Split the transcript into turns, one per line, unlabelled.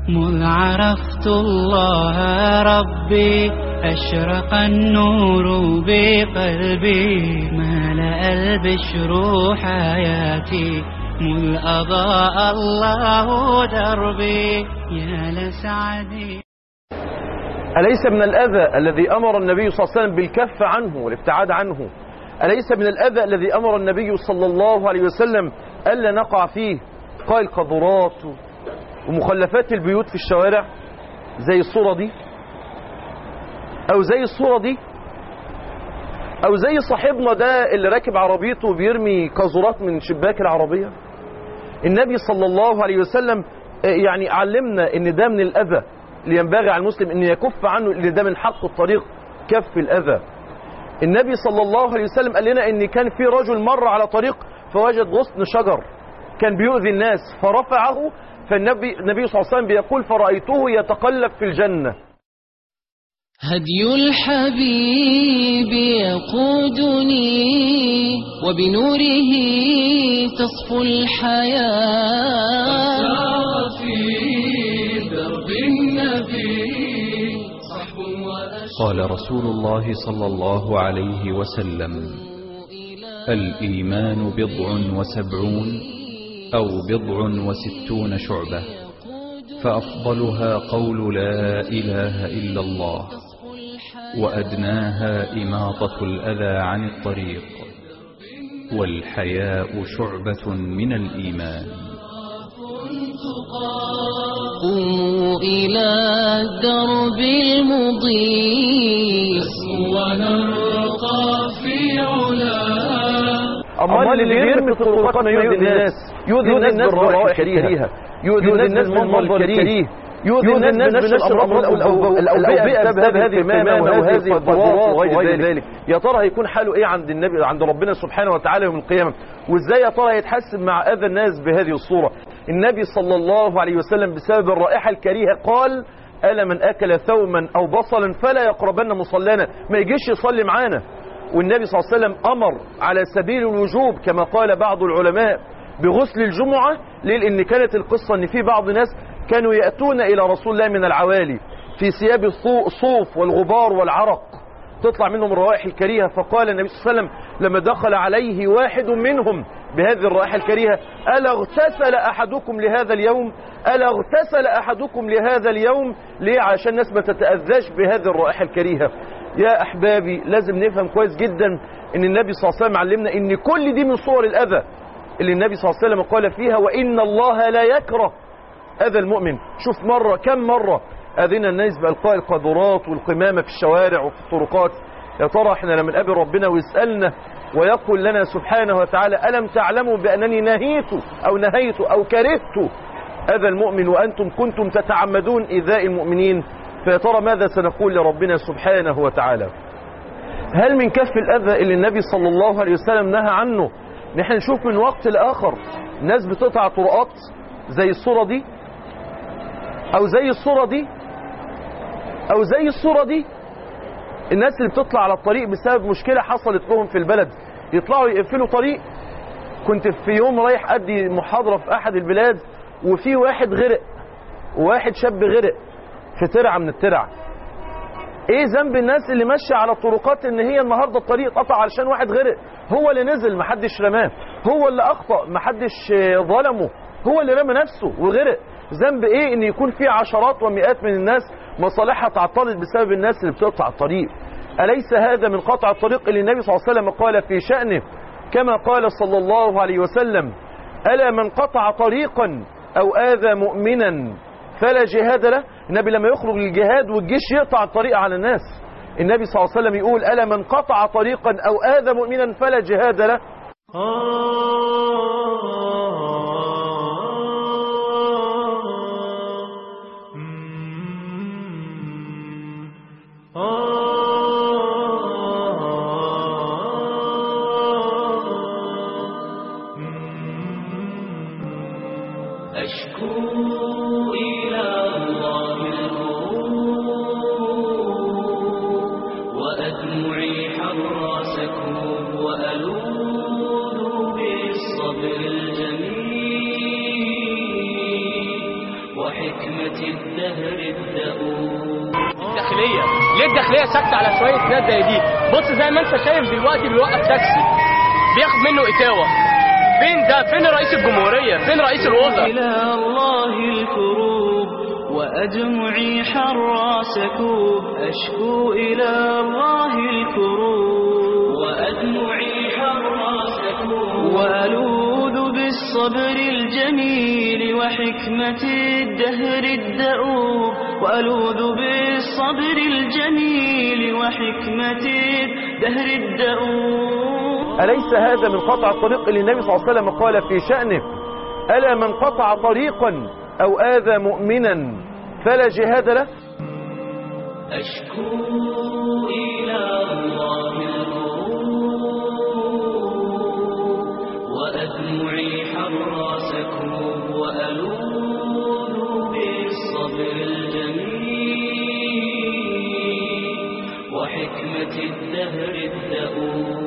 مذ عرفت الله ربي أشرق النور بقلبي ملأ البشر حياتي مذ أضاء الله دربي يا لسعدي
أليس من الأذى الذي أمر النبي صلى الله عليه وسلم بالكف عنه والابتعاد عنه أليس من الأذى الذي أمر النبي صلى الله عليه وسلم ألا نقع فيه قال القذورات ومخلفات البيوت في الشوارع زي الصورة دي أو زي الصورة دي أو زي صاحبنا ده اللي راكب عربيته وبيرمي قاذورات من شباك العربية النبي صلى الله عليه وسلم يعني علمنا ان ده من الأذى اللي ينبغي على المسلم ان يكف عنه لان ده من حق الطريق كف الأذى النبي صلى الله عليه وسلم قال لنا ان كان في رجل مر على طريق فوجد غصن شجر كان بيؤذي الناس فرفعه فالنبي النبي صلى الله عليه وسلم بيقول فرأيته يتقلب في الجنة
هدي الحبيب يقودني وبنوره تصفو الحياة
في درب النبي صحب
قال رسول الله صلى الله عليه وسلم الإيمان بضع وسبعون أو بضع وستون شعبة فأفضلها قول لا إله إلا الله وأدناها إماطة الأذى عن الطريق والحياء شعبة من الإيمان
قوموا إلى الدرب المضيء
ونرقى في علاه
أمال اللي بيرمي في الطرقات ما يؤذي الناس يؤذي الناس بالروائح الكريهة يؤذي الناس بالمنظر الكريه يؤذي الناس بنشر الأمراض الأوبئة بسبب هذه الكمامة وهذه القدرات وغير ذلك يا ترى هيكون حاله إيه عند النبي عند ربنا سبحانه وتعالى يوم القيامة وإزاي يا ترى يتحسن مع أذى الناس بهذه الصورة النبي صلى الله عليه وسلم بسبب الرائحة الكريهة قال ألا من أكل ثوما أو بصلا فلا يقربن مصلانا ما يجيش يصلي معانا والنبي صلى الله عليه وسلم أمر على سبيل الوجوب كما قال بعض العلماء بغسل الجمعة ليه لأن كانت القصة أن في بعض الناس كانوا يأتون إلى رسول الله من العوالي في ثياب الصوف والغبار والعرق تطلع منهم الروائح الكريهة فقال النبي صلى الله عليه وسلم لما دخل عليه واحد منهم بهذه الرائحة الكريهة ألا اغتسل أحدكم لهذا اليوم ألا اغتسل أحدكم لهذا اليوم ليه عشان الناس ما تتأذاش بهذه الرائحة الكريهة يا أحبابي لازم نفهم كويس جدا ان النبي صلى الله عليه وسلم علمنا ان كل دي من صور الأذى اللي النبي صلى الله عليه وسلم قال فيها وإن الله لا يكره أذى المؤمن شوف مرة كم مرة أذينا الناس بألقاء القاذورات والقمامة في الشوارع وفي الطرقات يا ترى احنا لما نقابل ربنا ويسألنا ويقول لنا سبحانه وتعالى ألم تعلموا بأنني نهيت أو نهيت أو كرهت أذى المؤمن وأنتم كنتم تتعمدون إيذاء المؤمنين فيا ترى ماذا سنقول لربنا سبحانه وتعالى هل من كف الأذى اللي النبي صلى الله عليه وسلم نهى عنه نحن نشوف من وقت لآخر ناس بتقطع طرقات زي الصورة دي أو زي الصورة دي أو زي الصورة دي الناس اللي بتطلع على الطريق بسبب مشكلة حصلت لهم في البلد يطلعوا يقفلوا طريق كنت في يوم رايح أدي محاضرة في أحد البلاد وفي واحد غرق وواحد شاب غرق في ترعة من الترع ايه ذنب الناس اللي ماشيه على الطرقات ان هي النهارده الطريق اتقطع علشان واحد غرق هو اللي نزل محدش رماه هو اللي اخطا محدش ظلمه هو اللي رمى نفسه وغرق ذنب ايه ان يكون في عشرات ومئات من الناس مصالحها تعطلت بسبب الناس اللي بتقطع الطريق اليس هذا من قطع الطريق اللي النبي صلى الله عليه وسلم قال في شأنه كما قال صلى الله عليه وسلم ألا من قطع طريقا أو آذى مؤمنا فلا جهاد له النبي لما يخرج للجهاد والجيش يقطع الطريق على الناس النبي صلى الله عليه وسلم يقول ألا من قطع طريقا أو آذى مؤمنا فلا جهاد له
أشكو إلى الله الكروب وأدمعي حر سكوب وألوذ بالصبر الجميل وحكمة الدهر الدؤوب
الداخليه ليه الداخليه ساكته على شويه ناس زي دي بص زي ما انت شايف دلوقتي بيوقف تاكسي بياخد منه اتاوه فين ده فين رئيس الجمهوريه فين رئيس الوزراء
إلى الله الكروب وأدمعي حر سكوب أشكو إلى الله الكروب وأدمعي حر سكوب وألوذ بالصبر الجميل وحكمة الدهر الدؤوب وألوذ بالصبر الجميل وحكمة الدهر الدؤوب
أليس هذا من قطع الطريق اللي النبي صلى الله عليه وسلم قال في شأنه ألا من قطع طريقا أو آذى مؤمنا فلا جهاد له
أشكو إلى الله الغروب وأدمعي حر سكوب وألوذ بالصبر الجميل وحكمة الدهر الدؤوب